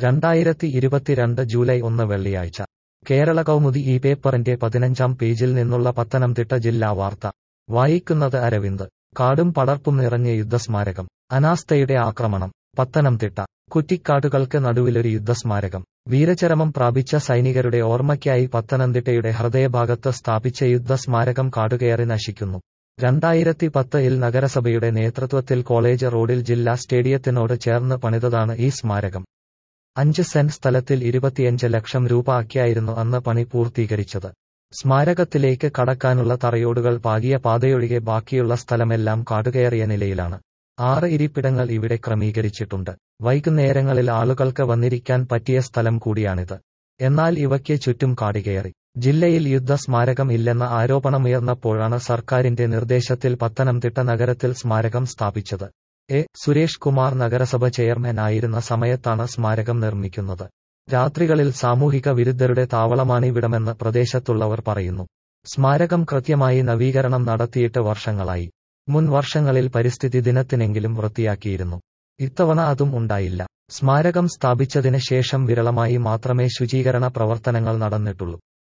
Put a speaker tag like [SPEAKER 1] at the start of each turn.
[SPEAKER 1] രണ്ടായിരത്തി ഇരുപത്തിരണ്ട് ജൂലൈ ഒന്ന് വെള്ളിയാഴ്ച കേരള കൗമുദി ഈ പേപ്പറിന്റെ പതിനഞ്ചാം പേജിൽ നിന്നുള്ള പത്തനംതിട്ട ജില്ലാ വാർത്ത വായിക്കുന്നത് അരവിന്ദ് കാടും പടർപ്പും നിറഞ്ഞ യുദ്ധസ്മാരകം അനാസ്ഥയുടെ ആക്രമണം പത്തനംതിട്ട കുറ്റിക്കാടുകൾക്ക് നടുവിലൊരു യുദ്ധസ്മാരകം വീരചരമം പ്രാപിച്ച സൈനികരുടെ ഓർമ്മയ്ക്കായി പത്തനംതിട്ടയുടെ ഹൃദയഭാഗത്ത് സ്ഥാപിച്ച യുദ്ധസ്മാരകം കാടുകയറി നശിക്കുന്നു രണ്ടായിരത്തി പത്തിൽ നഗരസഭയുടെ നേതൃത്വത്തിൽ കോളേജ് റോഡിൽ ജില്ലാ സ്റ്റേഡിയത്തിനോട് ചേർന്ന് പണിതതാണ് ഈ സ്മാരകം അഞ്ച് സെന്റ് സ്ഥലത്തിൽ ഇരുപത്തിയഞ്ച് ലക്ഷം രൂപ ആക്കിയായിരുന്നു അന്ന് പണി പൂർത്തീകരിച്ചത് സ്മാരകത്തിലേക്ക് കടക്കാനുള്ള തറയോടുകൾ പാകിയ പാതയൊഴികെ ബാക്കിയുള്ള സ്ഥലമെല്ലാം കാടുകയറിയ നിലയിലാണ് ആറ് ഇരിപ്പിടങ്ങൾ ഇവിടെ ക്രമീകരിച്ചിട്ടുണ്ട് വൈകുന്നേരങ്ങളിൽ ആളുകൾക്ക് വന്നിരിക്കാൻ പറ്റിയ സ്ഥലം കൂടിയാണിത് എന്നാൽ ഇവയ്ക്ക് ചുറ്റും കാടുകയറി ജില്ലയിൽ യുദ്ധസ്മാരകം ഇല്ലെന്ന ആരോപണമുയർന്നപ്പോഴാണ് സർക്കാരിന്റെ നിർദ്ദേശത്തിൽ പത്തനംതിട്ട നഗരത്തിൽ സ്മാരകം സ്ഥാപിച്ചത് എ സുരേഷ് കുമാർ നഗരസഭ ചെയർമാൻ ആയിരുന്ന സമയത്താണ് സ്മാരകം നിർമ്മിക്കുന്നത് രാത്രികളിൽ സാമൂഹിക വിരുദ്ധരുടെ താവളമാണിവിടമെന്ന് പ്രദേശത്തുള്ളവർ പറയുന്നു സ്മാരകം കൃത്യമായി നവീകരണം നടത്തിയിട്ട് വർഷങ്ങളായി മുൻ വർഷങ്ങളിൽ പരിസ്ഥിതി ദിനത്തിനെങ്കിലും വൃത്തിയാക്കിയിരുന്നു ഇത്തവണ അതും ഉണ്ടായില്ല സ്മാരകം സ്ഥാപിച്ചതിന് ശേഷം വിരളമായി മാത്രമേ ശുചീകരണ പ്രവർത്തനങ്ങൾ നടന്നിട്ടുള്ളൂ